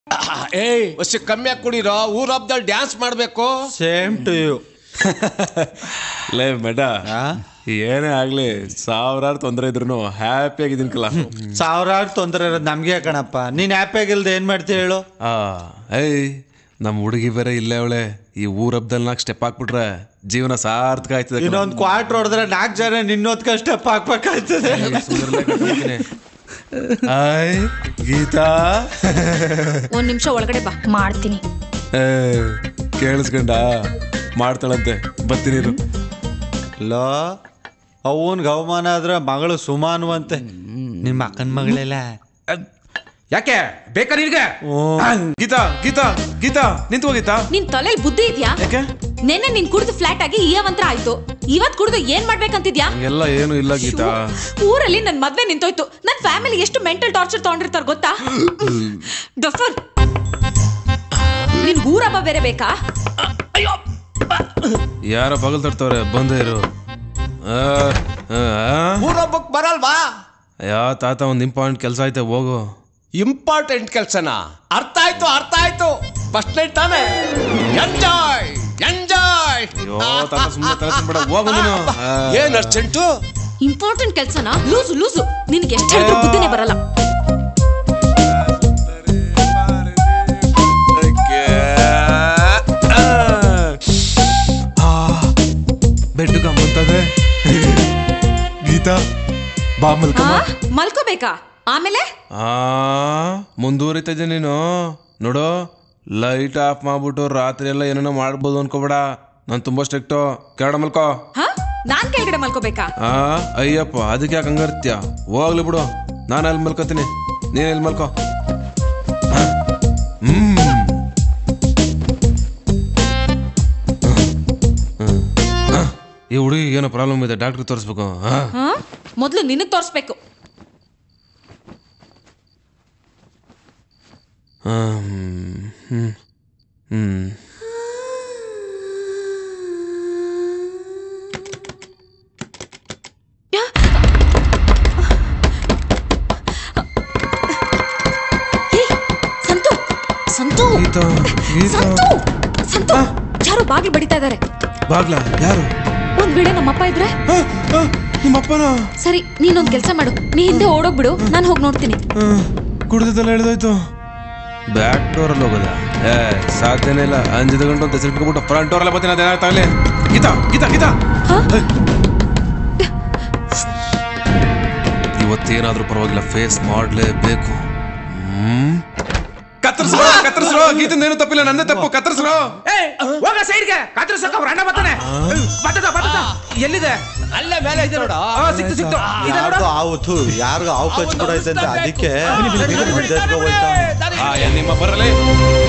ಏಯ್ ವರ್ಷ ಕಮ್ಮಿ ಕುಡಿರೋ ಊರ್ ಹಬ್ಬದಲ್ಲಿ ಡ್ಯಾನ್ಸ್ ಮಾಡ್ಬೇಕು ಸೇಮ್ ಟು ಯು ಲೇ ಮೇಡ ಏನೇ ಆಗ್ಲಿ ಸಾವಿರಾರು ತೊಂದರೆ ಇದ್ರು ಹ್ಯಾಪಿ ಆಗಿದ್ದೀನಿ ಕಲ ಸಾವಿರಾರು ತೊಂದರೆ ಇರೋದು ನಮ್ಗೆ ಕಣಪ್ಪ ನೀನ್ ಹ್ಯಾಪಿ ಆಗಿಲ್ದೆ ಏನ್ ಮಾಡ್ತೀಯ ಹೇಳು ಆ ಏಯ್ ನಮ್ಮ ಹುಡುಗಿ ಬೇರೆ ಇಲ್ಲೇ ಅವಳೆ ಈ ಊರ್ ಹಬ್ಬದಲ್ಲಿ ನಾಲ್ಕು ಸ್ಟೆಪ್ ಹಾಕ್ಬಿಟ್ರೆ ಜೀವನ ಸಾರ್ಥಕ ಆಯ್ತದೆ ಕಲ. ಇನ್ನೊಂದ್ ಕ್ವಾರ್ಟರ್ ಹೊಡೆದ್ರೆ ನಾಲ್ಕು ಜನ ನಿನ್ನೊತ್ಕ ಸ್ಟೆಪ್ ಹಾಕ್ಬೇಕಾಯ್ತದೆ ಸುಂದರಲೇ ಕಟ್ಬಿಡ್ತೀನಿ. ಆಯ್ ಗೀತಾ ಒಂದ್ ನಿಮಿಷ ಒಳಗಡೆ ಬಾ ಮಾಡ್ತೀನಿ ಏ, ಕೇಳಿಸ್ಕೊಂಡ ಮಾಡ್ತಾಳಂತೆ ಬರ್ತೀನಿ ಇರು. ಲೋ ಅವನ್ಗೆ ಅವಮಾನ ಆದ್ರೆ ಮಗಳು ಸುಮಾನುವಂತೆ ನಿಮ್ಮ ಅಕ್ಕನ ಮಗಳೆಲ್ಲ ಯಾಕೆ ಬೇಕಾ ನಿನ್ಗೆ ಗೀತಾ ಗೀತಾ ಗೀತಾ ನಿಂತು ಗೀತಾ ನಿನ್ ತಲೆಲ್ ಬುದ್ಧಿ ಇದ್ಯಾ ಯಾಕೆ ನೆನ್ನೆ ನೀನ್ ಕುಡ್ದು ಫ್ಲಾಟ್ ಆಗಿ ಈಯವಂತ್ರ ಆಯ್ತು ಇವತ್ ಕುಡ್ದು ಏನ್ ಮಾಡ್ಬೇಕಂತಿದ್ಯಾ ಎಲ್ಲ ಏನು ಇಲ್ಲ ಗೀತಾ ಊರಲ್ಲಿ ನನ್ ಮದ್ವೆ ನಿಂತೋಯ್ತು ನನ್ ಫ್ಯಾಮಿಲಿ ಎಷ್ಟು ಮೆಂಟಲ್ ಟಾರ್ಚರ್ ತಗೊಂಡಿರ್ತಾರ ಗೊತ್ತಾ ಡಫರ್ ನಿನ್ ಊರಮ್ಮ ಬೇರೆ ಬೇಕಾ ಯಾರ ಬಗಲ್ ತಡ್ತವ್ರೆ ಬಂದೇ ಇರು ಆ, ಆ, ಆ? ಊರ್ ಹಬ್ಬಕ್ ಬರಲ್ವಾ ಯಾ ತಾತ ಒಂದ್ ಇಂಪಾರ್ಟೆಂಟ್ ಕೆಲಸ ಐತೆ ಹೋಗು ಇಂಪಾರ್ಟೆಂಟ್ ಕೆಲ್ಸನ ಅರ್ಥ ಆಯ್ತು ಅರ್ಥ ಆಯ್ತು ಫಸ್ಟ್ ನೈಟ್ ತಾನೆ ಎಂಜಾಯ್ ಎಂಜಾಯ್ ಅಯ್ಯೋ ತಾತ ಸುಮ್ಮನೆ ತಲೆ ತಿನ್ಬೇಡ ಹೋಗು ನೀನು ಆ. ಏನ್ ಅರ್ಜೆಂಟು ಇಂಪಾರ್ಟೆಂಟ್ ಕೆಲ್ಸನ ಲೂಸು ಲೂಸು ನಿನ್ಗೆ ಎಷ್ಟು ಹೇಳಿದ್ರು ಬುದ್ಧಿನೇ ಬರಲ್ಲ ಬೆಡ್ ಗಮ್ಮಂತದೆ ಗೀತಾ ಬಾ ಮಲ್ಕ ಆ ಮಲ್ಕೋಬೇಕಾ ಆಮೇಲೆ ಆ ಮುಂದುವರಿತಾ ಇದ್ದೆ ನೀನು ನೋಡು ಲೈಟ್ ಆಫ್ ಮಾಡ್ಬಿಟ್ಟು ರಾತ್ರಿ ಎಲ್ಲ ಏನೇನೋ ಮಾಡ್ಬೋದು ಅನ್ಕೋಬೇಡ ನಾನು ತುಂಬಾ ಸ್ಟ್ರಿಕ್ಟು ಕೆರಡ ಮಲ್ಕೋ ಹ ನಾನ್ ಕೆಳಗಡೆ ಮಲ್ಕೋಬೇಕಾ ಆ ಅಯ್ಯಪ್ಪ ಅದಕ್ಕೆ ಯಾಕೆ ಹಂಗರ್ತ್ಯ ಹೋಗ್ಲಿ ಬಿಡು ನಾನು ಅಲ್ಲಿ ಮಲ್ಕೋತೀನಿ ನೀನ್ ಎಲ್ಲಿ ಮಲ್ಕೋ ಹ? ಹ್ಮ್ ಹ್ಮ್. ಹ? ಈ ಹುಡುಗಿ ಏನೋ ಪ್ರಾಬ್ಲಮ್ ಇದೆ ಡಾಕ್ಟ್ರಿಗೆ ತೋರಿಸ್ಬೇಕು ಹಾ ಹ ಮೊದ್ಲು ನಿನಗ್ ತೋರ್ಸ್ಬೇಕು ಹ್ಮ್ ಹ್ಮ್ ಹ್ಮ್ ಏ, ಸಂತು ಸಂತು ಗೀತಾ ಗೀತಾ ಸಂತು ಸಂತು ಯಾರೋ ಬಾಗಿಲು ಬಡಿತಾ ಇದಾರೆ ಬಾಗ್ಲ ಯಾರು ಒಂದ್ ವೇಳೆ ನಮ್ಮಪ್ಪ ಇದ್ರೆ ಆ, ಆ, ನಿಮ್ಮಪ್ಪನ ಸರಿ ನೀನೊಂದ್ ಕೆಲ್ಸ ಮಾಡು ನೀ ಹಿಂದೆ ಓಡೋಗ್ಬಿಡು ನಾನು ಹೋಗಿ ನೋಡ್ತೀನಿ ಕುಡ್ದದೆಲ್ಲ ಹಿಡಿದೋಯ್ತು ಬ್ಯಾಕ್ ಡೋರ್ ಅಲ್ಲಿ ಹೋಗೋದ ಏ ಸಾಧ್ಯನೇ ಇಲ್ಲ ಅಂಜದ ಗಂಟು ಅಂತ ಹೆಸರಿಟ್ಬಿಟ್ಟು ಫ್ರಂಟ್ ಡೋರ್ ಅಲ್ಲ ಬರ್ತೀನಿ ಅದೇನಾಗ್ತಾಗಲಿ ಗೀತಾ ಗೀತಾ ಗೀತಾ ಹ? ಇವತ್ತೇನಾದ್ರೂ ಪರವಾಗಿಲ್ಲ ಫೇಸ್ ಮಾಡ್ಲೇಬೇಕು ಹ್ಮ್ ಕತ್ತರಿಸ್ರೋ ಕತ್ತರಿಸ್ರೋ ಗೀತಂದ ಏನು ತಪ್ಪಿಲ್ಲ ನಂದೇ ತಪ್ಪು ಕತ್ತರಿಸ್ರೋ ಏ ಹೋಗ ಸೈಡ್ಗೆ ಕತ್ತರಿಸೋಕೆ ಅವ್ರ ಅಣ್ಣ ಬರ್ತಾನೆ ಬರ್ತದ ಬರ್ತದ ಎಲ್ಲಿದೆ ಅಲ್ಲೇ ಮೇಲೆ ಐತೆ ನೋಡು ಆ, ಸಿಕ್ತು ಸಿಕ್ತು ಇದೆ ನೋಡು ಯಾರ್ಗೋ ಆವತ್ತು ಯಾರಿಗೋ ಆವು ಕಚ್ಬಿಡೈತಂತೆ ಅದಕ್ಕೆ ಮಧ್ಯಕ್ಕೆ ಹೋಯ್ತಾವ್ನೆ. ಆ ನಿಮ್ಮ ಬರಲೇ